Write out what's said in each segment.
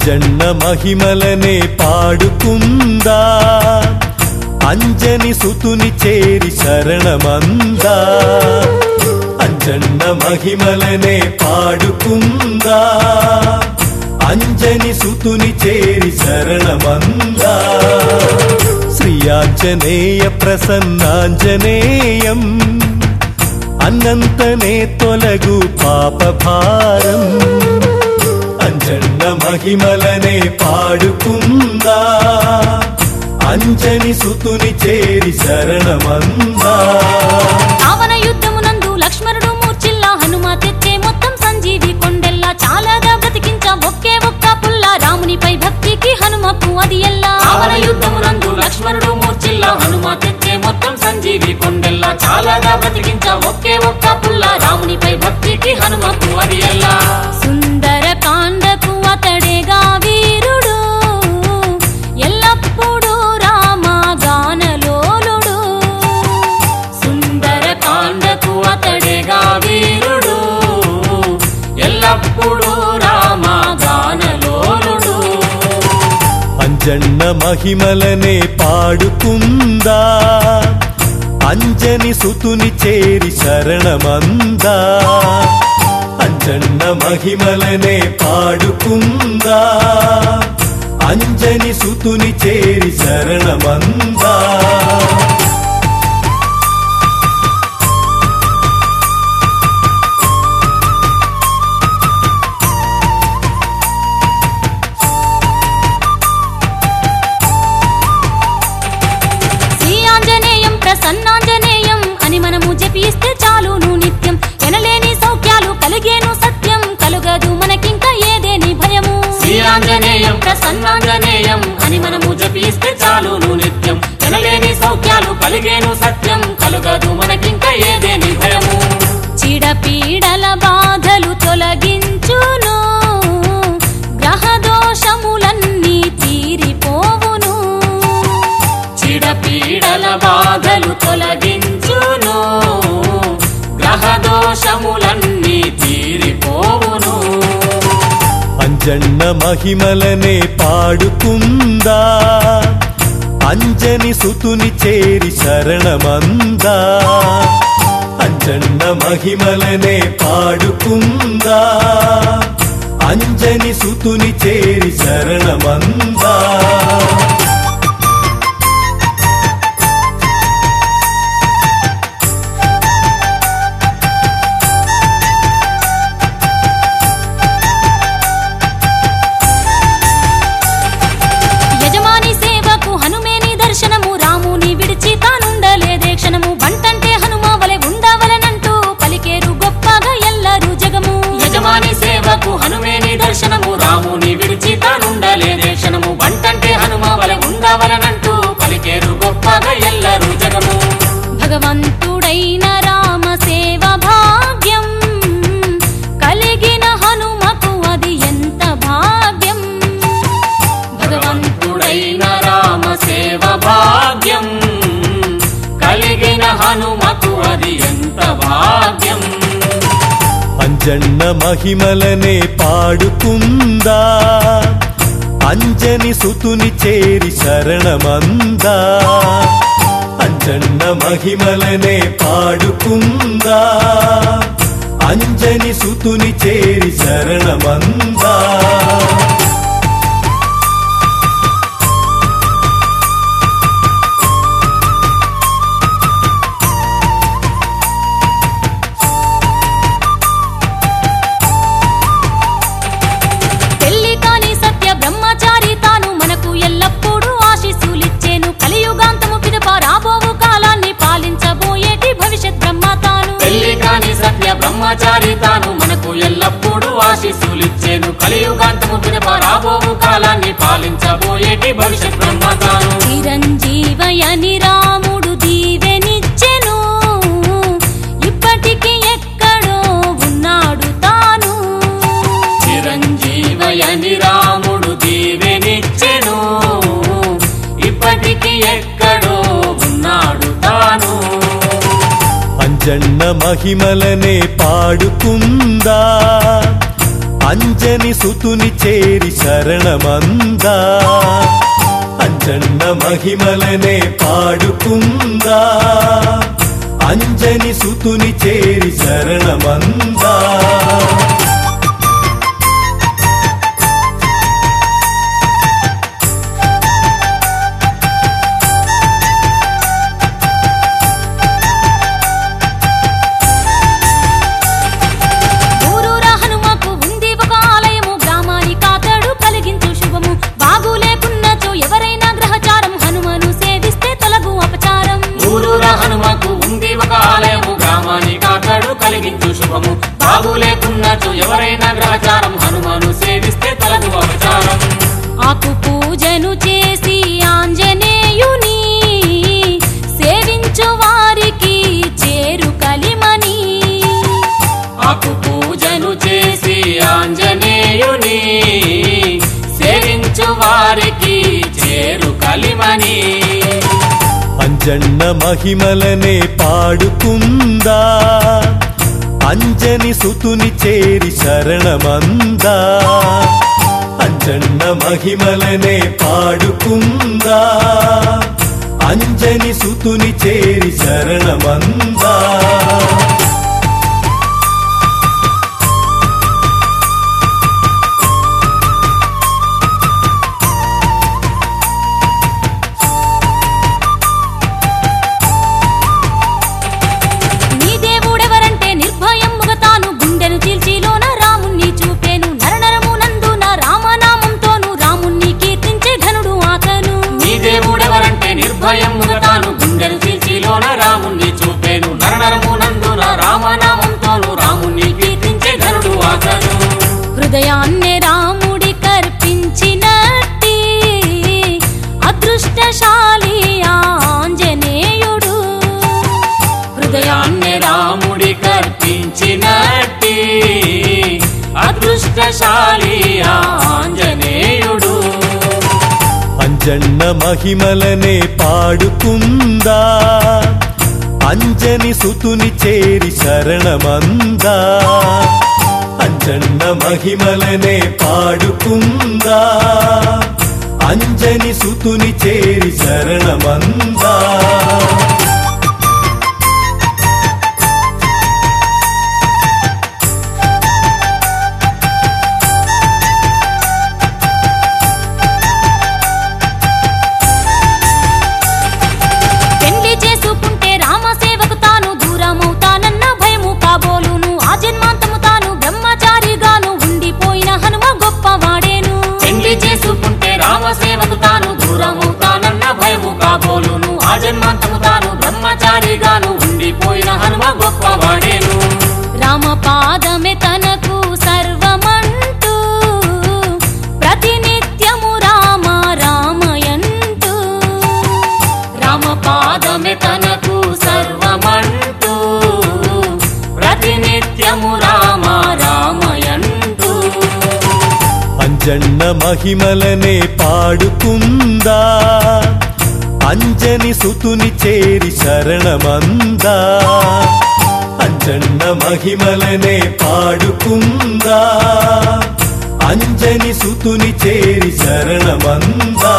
అంజన్న మహిమలనే పాడుకుందా అంజని సుతుని చేరి శరణమందా అంజన్న మహిమలనే పాడుకుందా అంజని సుతుని చేరి శరణమందా శ్రీ ఆంజనేయ ప్రసన్నాంజనేయం అన్నంతనే తొలగు పాప భారం అంజన్న మహిమలనే పాడుకుందా అంజని సుతుని చేరి శరణమందా రావణ యుద్ధమునందు లక్ష్మణుడు మూర్చిల్లా హనుమ తెచ్చే మొత్తం సంజీవి కొండెల్లా చాలాగా బ్రతికించ ఒకే ఒక్క పుల్ల రామునిపై భక్తికి హనుమకు అది ఎల్లా రావణ యుద్ధమునందు లక్ష్మణుడు మూర్చిల్లా హనుమ తెచ్చే మొత్తం సంజీవి కొండెల్లా చాలాగా బ్రతికించ ఒకే ఒక్క పుల్ల రామునిపై భక్తికి హనుమకు అది ఎల్లా సుందర కాండకు అతడేగా వీరుడు ఎల్లప్పుడూ రామ గానలోలుడు సుందర కాండకు అతడేగా వీరుడు ఎల్లప్పుడూ రామ గానలోలుడు అంజన్న మహిమలనే పాడుకుందా అంజని సుతుని చేరి శరణమందా అంజన్న మహిమలనే పాడుకుందా అంజని సుతుని చేరి శరణమందా శ్రీ ఆంజనేయం ప్రసన్నాంజనేయం అని మనము జపిస్తే చాలును నిత్యం ఎనలేని సౌఖ్యాలు కలిగేను సత్యం కలుగదు మనకింక ఏదేని భయము శ్రీ ఆంజనేయం ప్రసన్నాంజనేయం అని మనము జపిస్తే చాలును నిత్యం ఎనలేని సౌఖ్యాలు కలిగేను సత్యం కలుగదు మనకింక ఏదేని భయము చిడపీడల బాధలు తొలగించును గ్రహ దోషములన్నీ తీరిపోవును చిడపీడల బాధలు తొలగించును గ్రహ దోషములన్నీ తీరిపోవును అంజన్న మహిమలనే పాడుకుందా అంజని సుతుని చేరి శరణమందా అంజన్న మహిమలనే పాడుకుందా అంజని సుతుని చేరి శరణమందా యజమాని సేవకు హనుమేని దర్శనము రాముని విడిచి తానుండలేదే క్షణము బంటంటే హనుమ వలె ఉండవలనంటూ పలికేరు గొప్పగా ఎల్లరు జగము యజమాని సేవకు హనుమేని దర్శనము రాముని విడిచి తానుండలేదే క్షణము బంటంటే హనుమ వల ఉండవలనంటూ పలికేరు గొప్పగా ఎల్లరు జగము భగవంతుడైన రామ సేవ భాగ్యం కలిగిన హనుమకు అది ఎంత భాగ్యం భగవంతుడైన రామ సేవ భాగ్యం కలిగిన హనుమకు అది ఎంత భాగ్యం అంజన్న మహిమలనే పాడుకుందా అంజని సుతుని చేరి శరణమందా అంజన్న మహిమలనే పాడుకుందా అంజని సుతుని చేరి శరణమందా పెళ్లి కాని సత్య బ్రహ్మచారి తాను మనకు ఎల్లప్పుడూ ఆశీస్సులిచ్చేను కలియుగాంతము పిదప రాబోవు కాలాన్ని పాలించబోయేటి భవిష్యత్ బ్రహ్మ తాను పెళ్లి కాని సత్య బ్రహ్మచారి తాను మనకు ఎల్లప్పుడూ ఆశీస్సులిచ్చేను కలియుగాంతము పిదప రాబోవు కాలాన్ని పాలించబోయేటి భవిష్యత్ బ్రహ్మ తాను చిరంజీవయని రాముడు దీవెనిచ్చెను ఇప్పటికి ఎక్కడో ఉన్నాడు తాను చిరంజీవయని రాముడు దీవెనిచ్చెను ఇప్పటికి ఎక్కడో ఉన్నాడు తాను అంజన్న మహిమలనే పాడుకుందా అంజని సుతుని చేరి శరణమందా అంజన్న మహిమలనే పాడుకుందా అంజని సుతుని చేరి శరణమందా ఊరూరా హనుమకు ఉంది ఒక ఆలయము గ్రామానికి అతడు కలిగించు శుభము బాగు లేకున్నచో ఎవరైనా గ్రహచారం హనుమను సేవిస్తే తొలగు అపచారం ఊరూరా హనుమకు ఉంది ఒక ఆలయము గ్రామానికి కాకడు కలిగించు శుభము బాగు లేకున్నచో ఎవరైనా గ్రహచారం హనుమాను సేవిస్తే తలదు అవచారం ఆకు పూజను చేసి ఆంజనేయుని సేవించు వారికి చేరు కలిమని ఆకు పూజను చేసి ఆంజనేయుని సేవించు వారికి చేరు కలిమని అంజన్న మహిమలనే పాడుకుందా అంజని సుతుని చేరి శరణమందా అంజన్న మహిమలనే పాడుకుందా అంజని సుతుని చేరి శరణమందా నీ దేవుడెవరంటే నిర్భయముగా తాను గుండెను చీల్చిలోన రాముణ్ణి చూపేను నరనరము నందున రామనామంతోను రాముణ్ణి కీర్తించే ఘనుడు అతను నీ దేవుడెవరంటే నిర్భయముగా తాను గుండెను చీల్చిలోన రాముణ్ణి చూపేను నరనరము నందున రామనామంతోను రాముణ్ణి కీర్తించే ధనుడు అతను హృదయాన్నే రాముడి కర్పించినట్టి అదృష్టశాలి ఆంజనేయుడు హృదయాన్ని రాముడి కర్పించినట్టి అదృష్టశాలి ఆంజనేయుడు అంజన్న మహిమలనే పాడుకుందా అంజని సుతుని చేరి శరణమందా అంజన్న మహిమలనే పాడుకుందా అంజని సుతుని చేరి శరణమందా పెళ్లి చేసుకుంటే రామ సేవకు తాను దూరమవుతానన్న భయము కాబోలును ఆ జన్మాంతము తాను బ్రహ్మచారిగాను ఉండిపోయిన హనుమ గొప్పవాడేను పెళ్లి చేసుకుంటే రామసేవకు తాను దూరమవుతానన్న భయము కాబోలును ఆ జన్మాంతము తాను బ్రహ్మచారిగాను ఉండిపోయిన హనుమ గొప్పవాడేను రామ పాదమే తనకు సర్వమంటూ ప్రతినిత్యము రామ రామయంటూ రామ పాదమే తనకు సర్వమంటూ ప్రతినిత్యము రామ రామయంటూ అంజన్న మహిమలనే పాడుకుందా అంజని సుతుని చేరి శరణమందా అంజన్న మహిమలనే పాడుకుందా అంజని సుతుని చేరి శరణమందా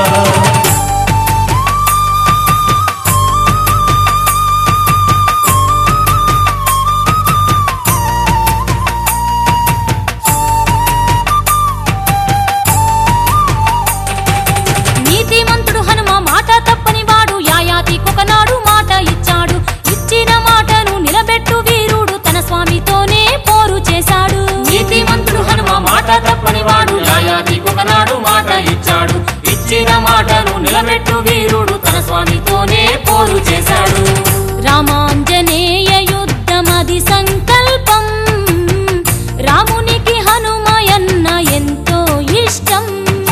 నీతిమంతుడు హనుమ మాట తప్పని వాడు యాయాతికొకనాడు మాట ఇచ్చాడు ఇచ్చిన మాటను నిలబెట్టు వీరుడు తన స్వామితోనే పోరు చేశాడు నీతిమంతుడు హనుమ మాట తప్పని వాడు యాయాతికి ఒకనాడు మాట ఇచ్చాడు ఇచ్చిన మాటను నిలబెట్టు వీరుడు తన స్వామితోనే పోరు చేశాడు రామాంజనేయ యుద్ధమది సంకల్పం రామునికి హనుమయన్న ఎంతో ఇష్టం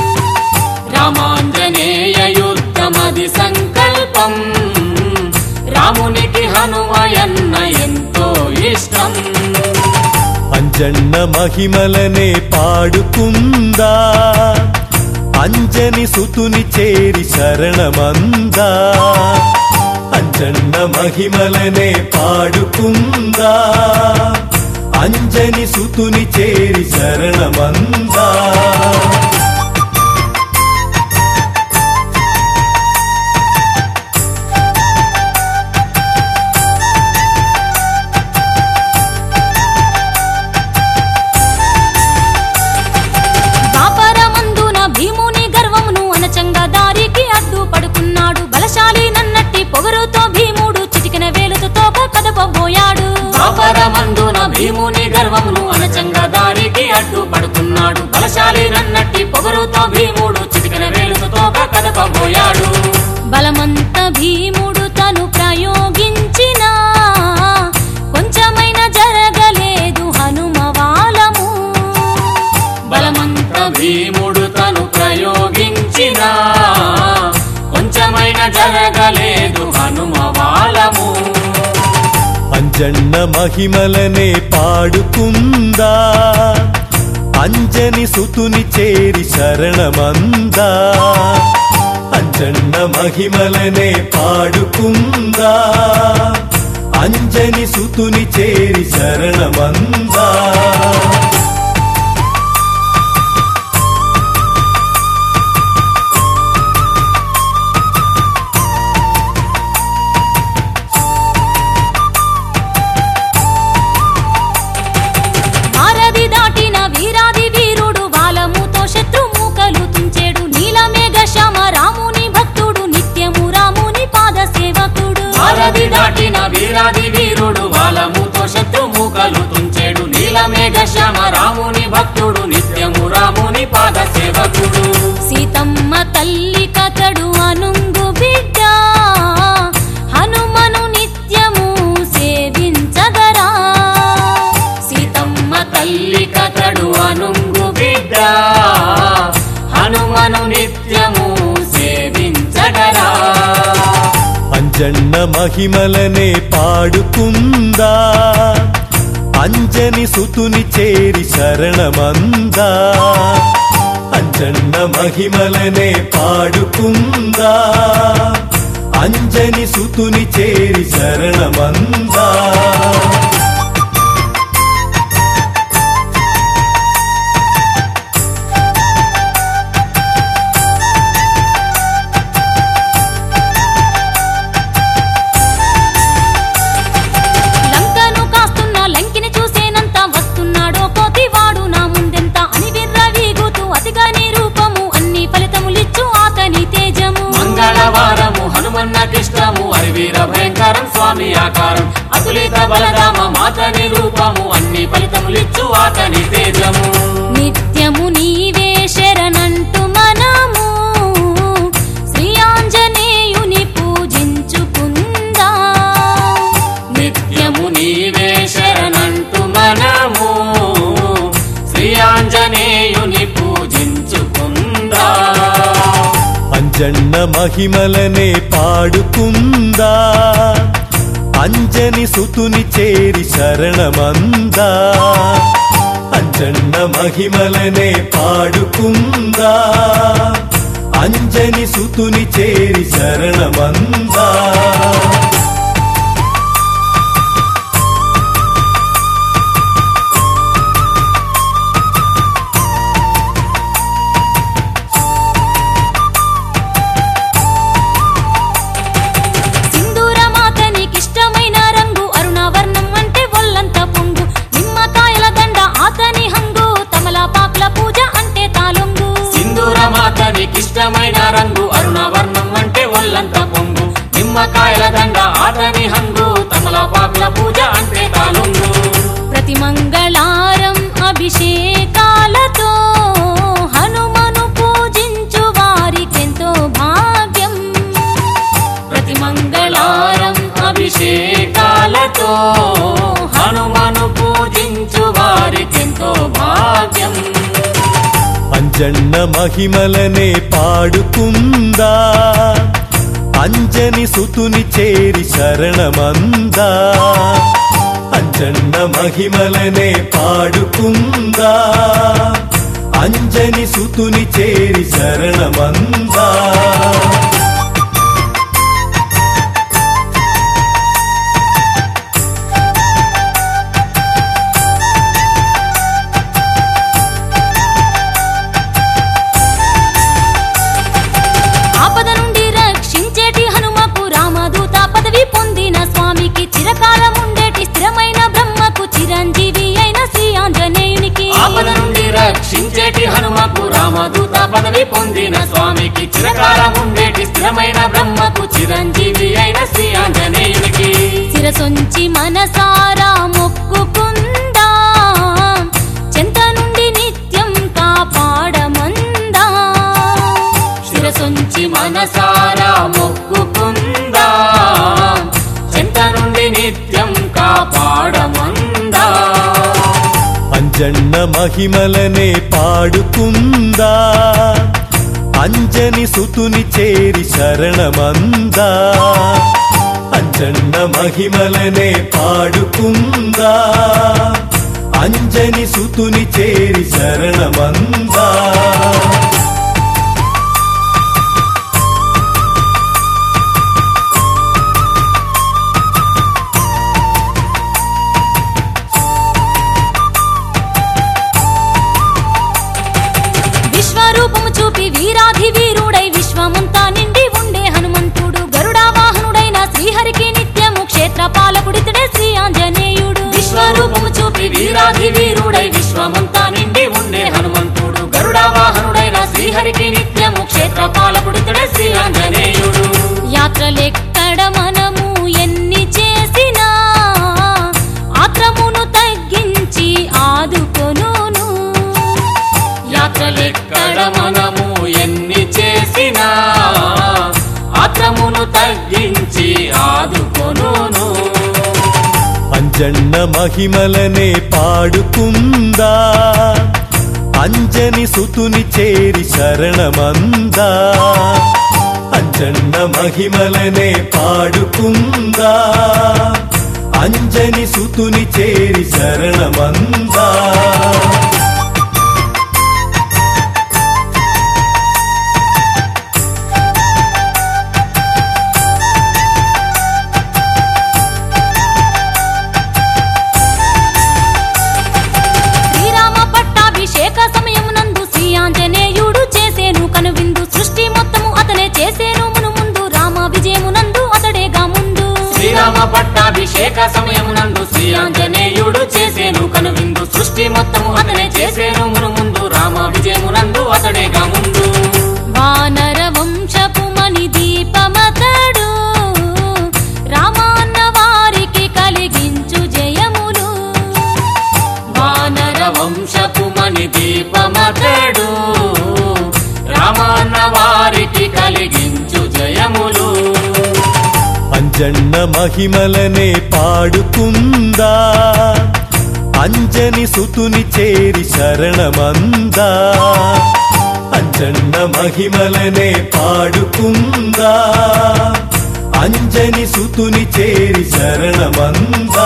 రామాంజనేయ యుద్ధమది సంకల్పం రామునికి హనుమయన్న ఎంతో ఇష్టం అంజన్న మహిమలనే పాడుకుందా అంజని సుతుని చేరి శరణమందా అంజన్న మహిమలనే పాడుకుందా అంజని సుతుని చేరి శరణమందా ద్వాపరమందున భీముని గర్వమును అనచంగా దారికి అడ్డు పడుకున్నాడు బలశాలి నన్నట్టి పొగరుతో భీముడు చిటికిన వేలుతో తోక కదపబోయాడు పాపరమందున భీముని గర్వమును అనచంగా దారికి అడ్డు పడుకున్నాడు బలశాలి నన్నట్టి పొగరుతో భీముడు చిటికన వేలుతో తోక కదపబోయాడు బలమంత భీముడు తను ప్రయోగించిన కొంచెమైన జరగలేదు హనుమవాలము బలమంత భీముడు తను ప్రయోగించిన కొంచెమైన జరగలేదు హనుమ వాళ్ళము అంజన్న మహిమలనే పాడుకుందా అంజని సుతుని చేరి శరణమందా అంజన్న మహిమలనే పాడుకుందా అంజని సుతుని చేరి శరణమందా భారది దాటిన వీరాది వీరుడు బాలముతో శత్రు మూకలు తుంచెడు నీలమేఘ శ్యామ రాముని భక్తుడు నిత్యము రాముని పాద సేవకుడు భారతి దాటిన వీరాది వీరుడు వాళ్ళముతో శత్రు మూకలు తుంచెడు నీలమేఘ శ్యామ రాముని భక్తుడు నిత్యము రాముని పాద సేవకుడు సీతమ్మ తల్లి కతడు అనుంగు బిడ్డ హనుమను నిత్యము సేవించగరా సీతమ్మ తల్లి కథడు అనుంగు బిడ్డ హనుమను నిత్యము సేవించగరా అంజన్న మహిమలనే పాడుకుందా అంజని సుతుని చేరి శరణమందా అంజన్న మహిమలనే పాడుకుందా అంజని సుతుని చేరి శరణమందా లంకను కాస్తున్న లంకిని చూసేనంత వస్తున్నాడో కోతివాడు నా ముందెంత అని విర్రవీగుతూ అతిగా నీ రూపము అన్ని ఫలితములిచ్చు అతని తేజము మంగళవారము హనుమన్న కృష్ణము అరివీర భయంకరం స్వామి ఆకారం అతులిత బలరామ మాతని రూపము అన్ని ఫలితములిచ్చు అతని తేజము నిత్యము నీవే శరణంటు మనము శ్రీ ఆంజనేయుని పూజించుకుందా నిత్యము నీవే శరణంటు మనము శ్రీ ఆంజనేయుని పూజించుకుందా అంజన్న మహిమలనే పాడుకుందా అంజని సుతుని చేరి శరణమందా అంజన్న మహిమలనే పాడుకుందా అంజని సుతుని చేరి శరణమందా సింధూరమాతనికిష్టమైన రంగు అరుణవర్ణం అంటే ఒల్లంత పొంగు నిమ్మకాయల దండ అతని హంగు తమలపాకుల పూజ అంటే తాలొంగు సింధూరమాతనికిష్టమైన రంగు అరుణవర్ణం అంటే ఒళ్ళంత పొంగు నిమ్మకాయల దండ ఆతని హంగు తమలపాకుల పూజ అంటే తాలుంగు ప్రతి మంగళారం అభిషేకాలతో హనుమను పూజించు వారికెంతో భాగ్యం ప్రతి మంగళారం అభిషేకాలతో హనుమను పూజించు వారికెంతో భాగ్యం అంజన్న మహిమలనే పాడుకుందా అంజని సుతుని చేరి శరణమందా అంజన్న మహిమలనే పాడుకుందా అంజని సుతుని చేరి శరణమందా అంజన్న మహిమలనే పాడుకుందా అంజని సుతుని చేరి శరణమందా అంజన్న మహిమలనే పాడుకుందా అంజని సుతుని చేరి శరణమందా విశ్వరూపము చూపి వీరాధి వీరుడై విశ్వమంతా నిండి ఉండే హనుమంతుడు గరుడా వాహనుడైన శ్రీహరికి నిత్యము క్షేత్ర పాలకుడితడే శ్రీ ఆంజనేయుడు విశ్వరూపము చూపి వీరాధి వీరుడై విశ్వమంతా నిండి ఉండే హనుమంతుడు గరుడ వాహనుడైన శ్రీహరికి నిత్యము క్షేత్ర పాలకుడితడే శ్రీ ఆంజనేయుడు యాత్రలెక్కడ మనము ఎన్ని చేసినా ఆత్రమును తగ్గించి ఆదుకొనును యాత్రలెక్కడ మనము ఎన్ని చేసినా ఆత్రమును తగ్గించి ఆదుకొనును అంజన్న మహిమలనే పాడుకుందా అంజని సుతుని చేరి శరణమందా అంజన్న మహిమలనే పాడుకుందా అంజని సుతుని చేరి శరణమందా శ్రీరామ పట్టాభిషేక సమయమునందు శ్రీ ఆంజనేయుడు చేసేను కనువిందు సృష్టి మొత్తము అతనే చేసేను మును ముందు రామ విజయమునందు అతడేగా ముందు శ్రీరామ పట్టాభిషేక సమయమునందు శ్రీ ఆంజనేయుడు చేసేను కనువిందు సృష్టి మొత్తము అతనే చేసేను మును ముందు రామ విజయమునందు అతడేగా ముందు వానర వంశపు మణి దీపమతడు రామాన్న వారికి కలిగించు జయములు వానర వంశపు మణి దీపమతడు రామాన్న వారికి కలిగించు జయములు అంజన్న మహిమలనే పాడుకుందా అంజని సుతుని చేరి శరణమందా అంజన్న మహిమలనే పాడుకుందా అంజని సుతుని చేరి శరణమందా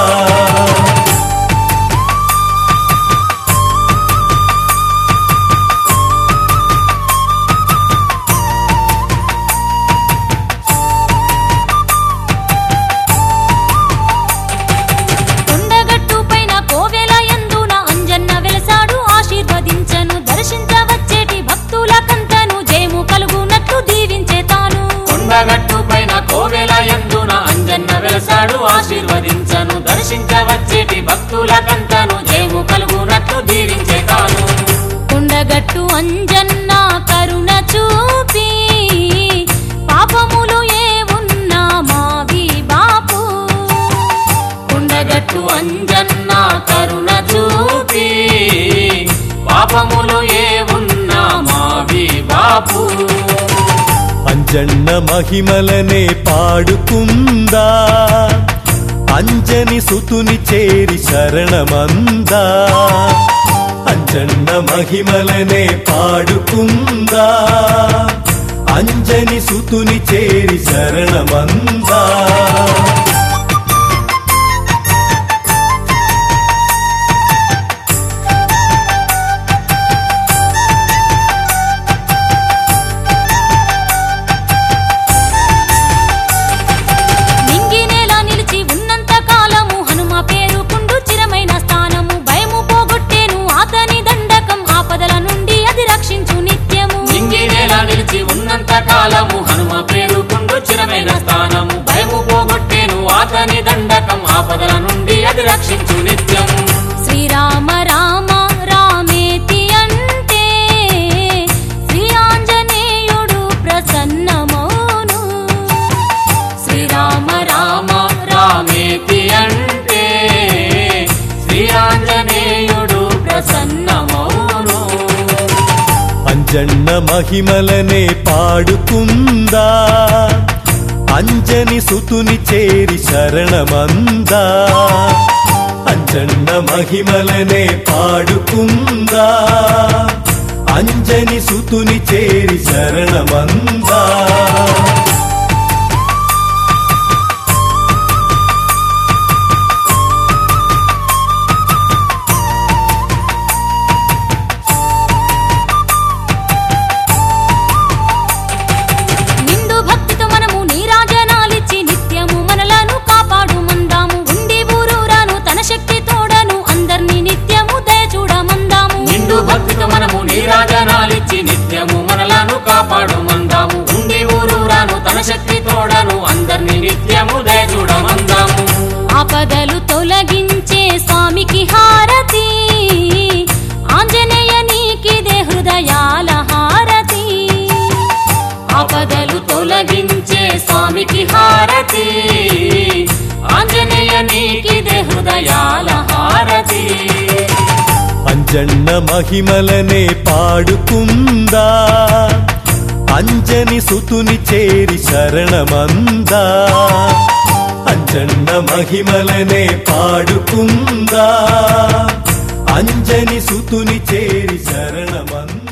కొండగట్టు పైన కోవెల ఎందున అంజన్న వెలసాడు ఆశీర్వదించను దర్శించవచ్చేటి భక్తుల కంతను జయము కలుగునట్టు దీవించే తాను కొండగట్టు పైన కోవెల ఎందున అంజన్న వెలసాడు ఆశీర్వదించను దర్శించవచ్చేటి భక్తుల కంతను జయము కలుగునట్టు దీవించే తాను కొండగట్టు అంజన్న కరుణ చూపి పాపములు ఏ ఉన్నా మావి బాపు కొండగట్టు అంజన్న కరుణ చూపి పాపములు ఏ ఉన్నా మావి బాపు అంజన్న మహిమలనే పాడుకుందా అంజని సుతుని చేరి శరణమందా అంజన్న మహిమలనే పాడుకుందా అంజని సుతుని చేరి శరణమందా నింగినేలా నిలిచి ఉన్నంత కాలము హనుమ పేరుకుండు చిరమైన స్థానము భయము పోగొట్టేను అతని దండకం ఆపదల నుండి అది రక్షించు నిత్యము నింగినేలా నిలిచి ఉన్నంత కాలము హనుమ పేరుకుండు చిరమైన స్థానము భయము పోగొట్టేను అతని దండకం ఆపదల నుండి అది రక్షించు నిత్యము శ్రీరామ రామ రామేతి అంటే శ్రీ ఆంజనేయుడు ప్రసన్నమౌను శ్రీరామ రామ రామేతి అంటే శ్రీ ఆంజనేయుడు ప్రసన్నమౌను అంజన్న మహిమలనే పాడుకుందా అంజని సుతుని చేరి శరణమందా అంజన్న మహిమలనే పాడుకుందా అంజని సుతుని చేరి శరణమందా నిండు భక్తితో మనము నీరాజనాలిచ్చి నిత్యము మనలను కాపాడు మందాము ఉండి ఊరూరాను తన శక్తి తోడను అందర్నీ నిత్యము దయచూడమందాము నిండు భక్తితో మనము నీరాజనాలిచ్చి నిత్యము మనలను కాపాడు మందాము ఉండి ఊరూరాను తన శక్తి తోడను అందరిని నిత్యము దయచూడమందాము ఆపదలు తొలగించే స్వామికి హారతి ఆంజనేయ నీకిదే హృదయాల హారతి ఆపదలు తొలగించే స్వామికి హారతి ఆంజనేయ నీకిదే హృదయాల హారతి అంజన్న మహిమలనే పాడుకుందా అంజని సుతుని చేరి శరణమందా అంజన్న మహిమలనే పాడుకుందా అంజని సుతుని చేరి శరణమందా